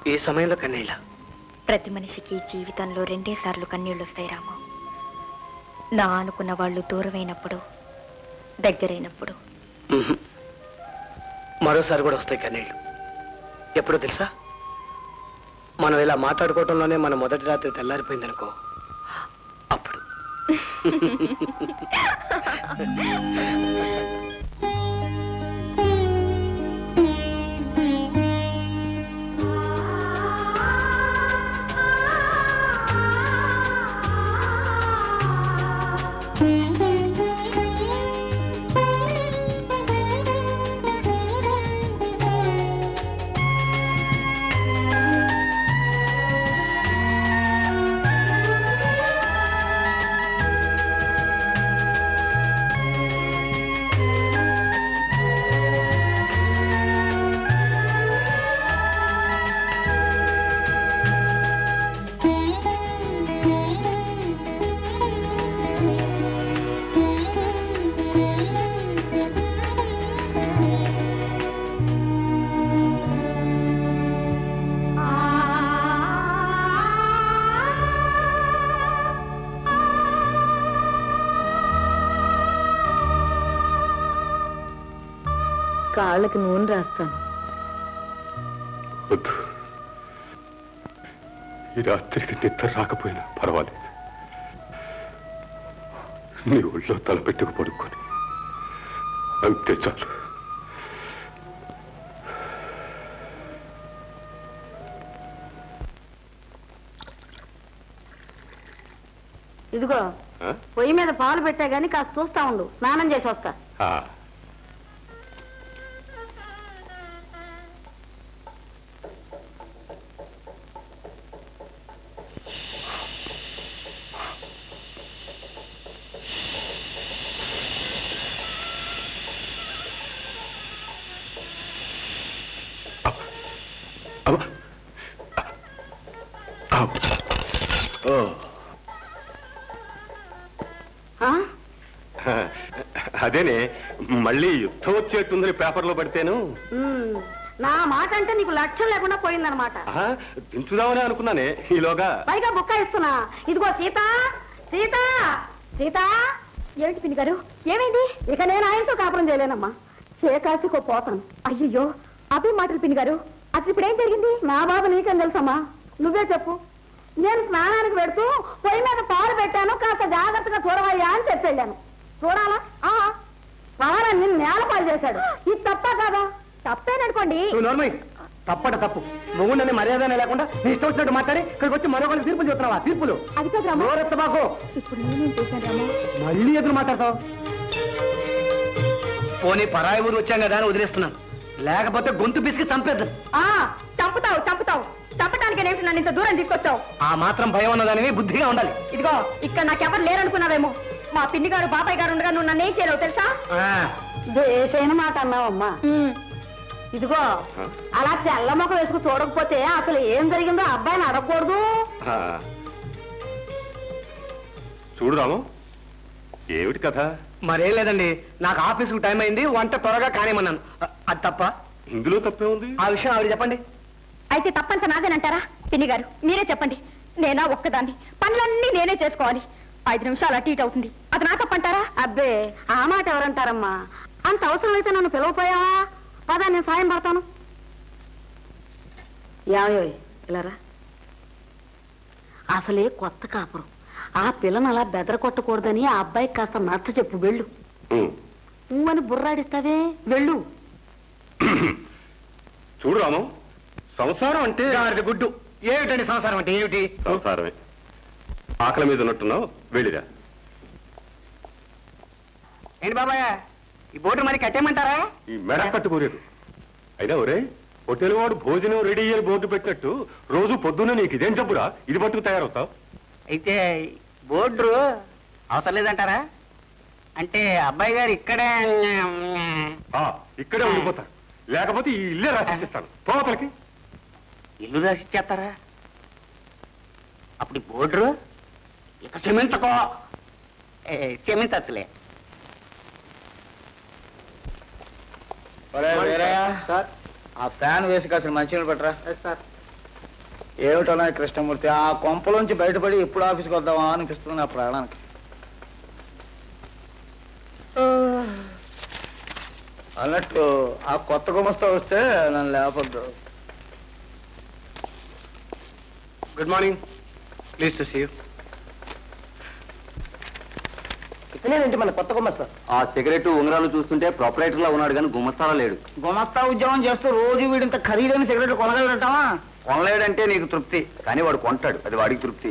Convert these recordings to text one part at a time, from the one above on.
ఈ సమయంలో కన్నీళ్ళ ప్రతి మనిషికి జీవితంలో రెండే సార్లు కన్నీళ్ళు వస్తాయి రాము నా అనుకున్న వాళ్ళు దూరమైనప్పుడు దగ్గరైనప్పుడు మరోసారి కూడా వస్తాయి కన్నీళ్ళు ఎప్పుడో తెలుసా మనం ఇలా మాట్లాడుకోవటంలోనే మన మొదటి రాత్రి తెల్లారిపోయిందనుకో అప్పుడు కాళ్ళకి నూనె రాస్తాను వద్దు ఈ రాత్రికి నిద్ర రాకపోయినా పర్వాలేదు నీ ఒళ్ళో తలపెట్టుకు పడుకొని అంతే చాలు ఇదిగో ఆ? పొయ్యి మీద పాలు పెట్టా గానీ కాస్త చూస్తా ఉండు స్నానం చేసి వస్తా ఆ. అబ్బా. అబ్బా. ఓ ఆ? అదేనే మళ్ళీ యుద్ధం వచ్చేట్టుందని పేపర్లో పడితేను ఉమ్, నా మాట అంటే నీకు లక్ష్యం లేకుండా పోయిందనమాట ఆహా, దించుదామని అనుకున్నానే ఈలోగా పైగా బుక్క ఇస్తున్నా ఇదిగో సీత సీత సీత ఏమిటి పిన్ని గారు ఏమైంది ఇక నేను ఆయనతో కాపురం చేయలేనమ్మా ఏ కాశీకో పోతాను అయ్యో అవి మాటలు పిన్ని గారు అసలు ఇప్పుడు ఏం జరిగింది నా బాబు నీకేం తెలుసమ్మా నువ్వే చెప్పు నేను స్నానానికి పెడుతూ పొయ్యి మీద పాలు పెట్టాను కాస్త జాగ్రత్తగా చూడవయ్యా అని చెప్పి వెళ్ళాను చూడాలా ఆ పవన్ నిన్ను నేలపాలు చేశాడు ఇది తప్ప కాదా తప్పేననుకోండి నువ్వు నోర్మై తప్పట తప్పు మొగుండని మర్యాద లేకుండా నీ ఇష్టం వచ్చినట్టు మాట్లాడి ఇక్కడికి వచ్చి మరొకరిని తీర్పులు చెప్తున్నావా తీర్పులు అది కాదు రాము నోరెత్త మాకు ఇప్పుడు నేనేం చేశాను రాము మళ్ళీ ఎదురు మాట్లాడతావు పోనీ పరాయి ఊరు వచ్చాం కదా అని వదిలేస్తున్నాను లేకపోతే గొంతు పిసికి చంపేద్దాం ఆ చంపుతావు చంపుతావు చంపటానికి నేమిటి నన్ను ఇంత దూరం తీసుకొచ్చావు ఆ మాత్రం భయం ఉన్నదానివి బుద్ధిగా ఉండాలి ఇదిగో ఇక్కడ నాకెవరు లేరనుకున్నావేమో మా పిన్ని గారు బాబాయ్ గారు ఉండగా నువ్వు నన్నేం చేయలేవు తెలుసా ఆ, దేశైన మాట అన్నావమ్మా ఇదిగో అలా తెల్ల మొక్క వేసుకు చూడకపోతే అసలు ఏం జరిగిందో అబ్బాయిని అడగకూడదు ఆ. చూడు రాము ఏమిటి కథ మరేం లేదండి నాకు ఆఫీసుకు టైం అయింది వంట త్వరగా కానిమన్నాను అ- అది తప్ప ఇందులో తప్పే ఉంది ఆ విషయం ఆవిడ చెప్పండి అయితే తప్పంత నాదేనంటారా పిన్ని గారు మీరే చెప్పండి నేనా ఒక్కదాన్ని పనులన్నీ నేనే చేసుకోవాలి ఐదు నిమిషాలు అటు ఇటు అవుతుంది అది నా తప్పంటారా అబ్బే ఆ మాట ఎవరంటారమ్మా అంత అవసరమైతే నన్ను పిలవపోయావా పదా నేను సాయం పడతాను యావయోయ్ ఇలారా అసలే కొత్త కాపురం ఆ పిల్లని అలా బెదర కొట్టకూడదని ఆ అబ్బాయికి కాస్త నచ్చ చెప్పు వెళ్ళు ఉం. నువ్వని బుర్రాడిస్తావే వెళ్ళు చూడు రాము సంసారం అంటే గాడిద గుడ్డు ఏమిటండి సంసారం అంటే ఏమిటి సంసారమే ఆకలి మీద ఉన్నట్టున్నావు వెళ్ళిరా ఏంటి బాబాయ్ ఈ బోర్డు మరి కట్టేయమంటారా ఈ మెడ కట్టుకోలేదు అయినా ఒరే హోటల్ వాడు భోజనం రెడీ అని బోర్డు పెట్టినట్టు రోజు పొద్దున్న నీకు ఇదేం జబ్బురా ఇది పట్టుకు తయారవుతావు అయితే బోర్డు అవసరం లేదంటారా అంటే అబ్బాయి గారు ఇక్కడే ఆ, ఇక్కడే ఉండిపోతారు లేకపోతే ఈ ఇల్లే రాసిస్తాను పోతలకి ఇల్లు రాసిచ్చేస్తారా అప్పుడు ఈ బోర్డు ఇక క్షమించకో ఏ, క్షమించచ్చులే సార్ ఆ ఫ్యాన్ వేసి కాసిన మంచినీళ్ళు పెట్టరా సార్ ఏమిటన్నా కృష్ణమూర్తి ఆ కొంపలోంచి బయటపడి ఎప్పుడు ఆఫీస్కి వద్దామా అనిపిస్తుంది నా ప్రాణానికి అన్నట్టు ఆ కొత్త గుమస్తా వస్తే నన్ను లేపొద్దు good morning pleased to see you ఇతనేనండి మన కొత్త గుమస్తా ఆ సిగరెట్ ఉంగరాలు చూస్తుంటే ప్రొపరేటర్ లా ఉన్నాడు కానీ గుమస్తాలా లేడు గుమస్తా ఉద్యోగం చేస్తూ రోజు వీడింత ఖరీదైన సిగరెట్లు కొనగలగటమా కొనలేడంటే నీకు తృప్తి కానీ వాడు కొంటాడు అది వాడికి తృప్తి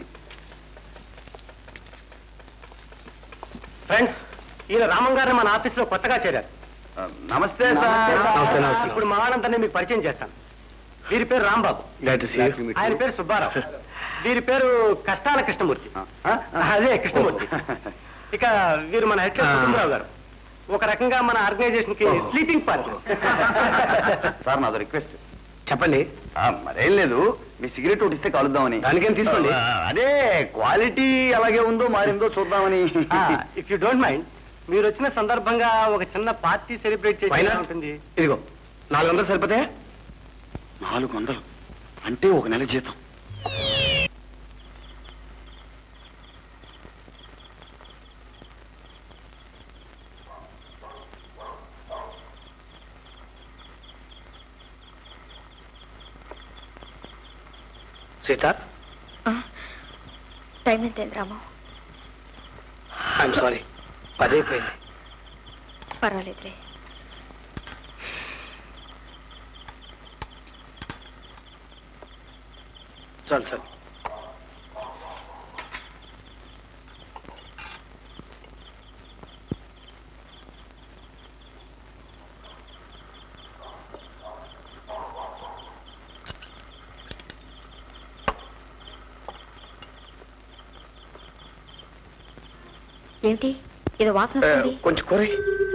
ఫ్రెండ్స్ ఈయన రామం గారు మన ఆఫీస్ లో కొత్తగా చేరారు ఆ, నమస్తే నమస్తే సార్ సార్. నమస్తే, నమస్తే. ఇప్పుడు మా వాళ్ళంతా మీకు పరిచయం చేస్తాను వీరి పేరు రాంబాబు ఆయన పేరు సుబ్బారావు వీరి పేరు కష్టాల కృష్ణమూర్తి ఆ? అదే కృష్ణమూర్తి ఇక వీరు మన హెడ్ కుటుంబరావు గారు ఒక రకంగా మన ఆర్గనైజేషన్ కి స్లీపింగ్ పార్ట్నర్ సార్ నాదో రిక్వెస్ట్ చెప్పండి మరేం లేదు మీ సిగరెట్ ఒకటి ఇస్తే కలుద్దామని దానికేం తీసుకోండి. ఆ, అదే క్వాలిటీ అలాగే ఉందో మారిందో చూద్దామని ఇఫ్ యూ డోంట్ మైండ్ మీరు వచ్చిన సందర్భంగా ఒక చిన్న పార్టీ సెలబ్రేట్ చేసి ఉంటుంది ఇదిగో నాలుగు వందలు సరిపోతే నాలుగు వందలు అంటే ఒక నెల జీతం సీత టైం ఎంత రాము ఐఎమ్ సారీ పదైపోయింది పర్వాలేదులే చాలు చాలు ఏమిటి ఏదో వాసన ఏ, వస్తుంది కొంచెం కూర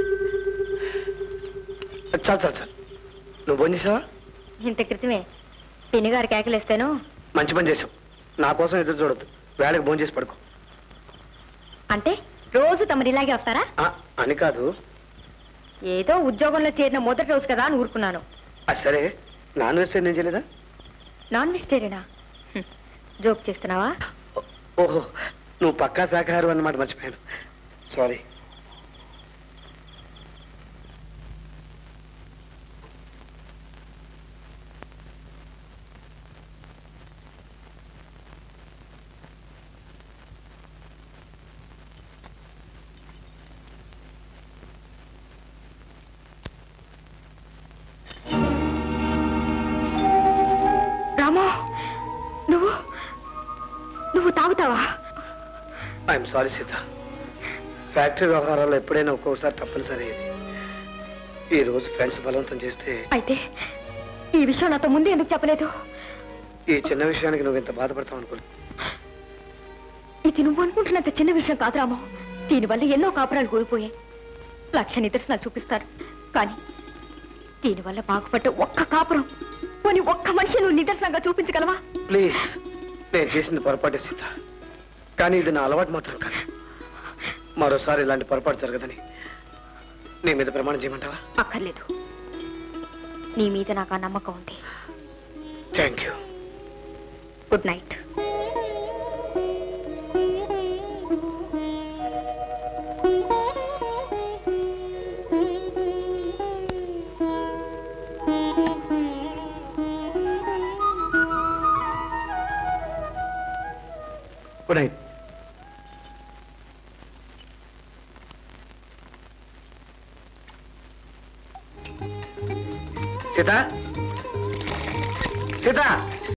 చాలు చాలు చాలు నువ్వు ఫోన్ చేసావా ఇంత క్రితమే పిన్నిగారు కేకలేస్తాను మంచి పని చేసావు నా కోసం ఎదురు చూడొద్దు వేళకి ఫోన్ చేసి పడుకో అంటే రోజు తమరు ఇలాగే వస్తారా ఆ, అని కాదు ఏదో ఉద్యోగంలో చేరిన మొదటి రోజు కదా అని ఊరుకున్నాను అది సరే నాన్ వెజ్ నేను చేయలేదా నాన్ వెజిటేరియనా హ్మ్. జోక్ చేస్తున్నావా ఓ- ఓహో నువ్వు పక్కా శాఖాహారం అన్నమాట మర్చిపోయాను సారీ రామో నువ్వు నువ్వు తాగుతావా ఐఎమ్ సారీ సీత ఫ్యాక్టరీ వ్యవహారాల్లో ఎప్పుడైనా ఒక్కొక్కసారి తప్పనిసరి అయ్యేది ఈ రోజు ఫ్రెండ్స్ బలవంతం చేస్తే అయితే ఈ విషయం నాతో ముందే ఎందుకు చెప్పలేదు ఈ చిన్న విషయానికి నువ్వు ఇంత బాధపడతావు అనుకో ఇది నువ్వు అనుకుంటున్నంత చిన్న విషయం కాదు రామో దీనివల్ల ఎన్నో కాపురాలు కూలిపోయాయి లక్ష నిదర్శనాలు చూపిస్తారు కానీ దీనివల్ల బాగుపడ్డ ఒక్క కాపురం పోనీ ఒక్క మనిషి నువ్వు నిదర్శనంగా చూపించగలవా ప్లీజ్ నేను చేసింది పొరపాటే సీత కానీ ఇది నా అలవాటు మాత్రం కాదు మరోసారి ఇలాంటి పొరపాటు జరగదని నీ మీద ప్రమాణం చేయమంటావా అక్కర్లేదు నీ మీద నాకు ఆ నమ్మకం ఉంది thank you good night good night Sita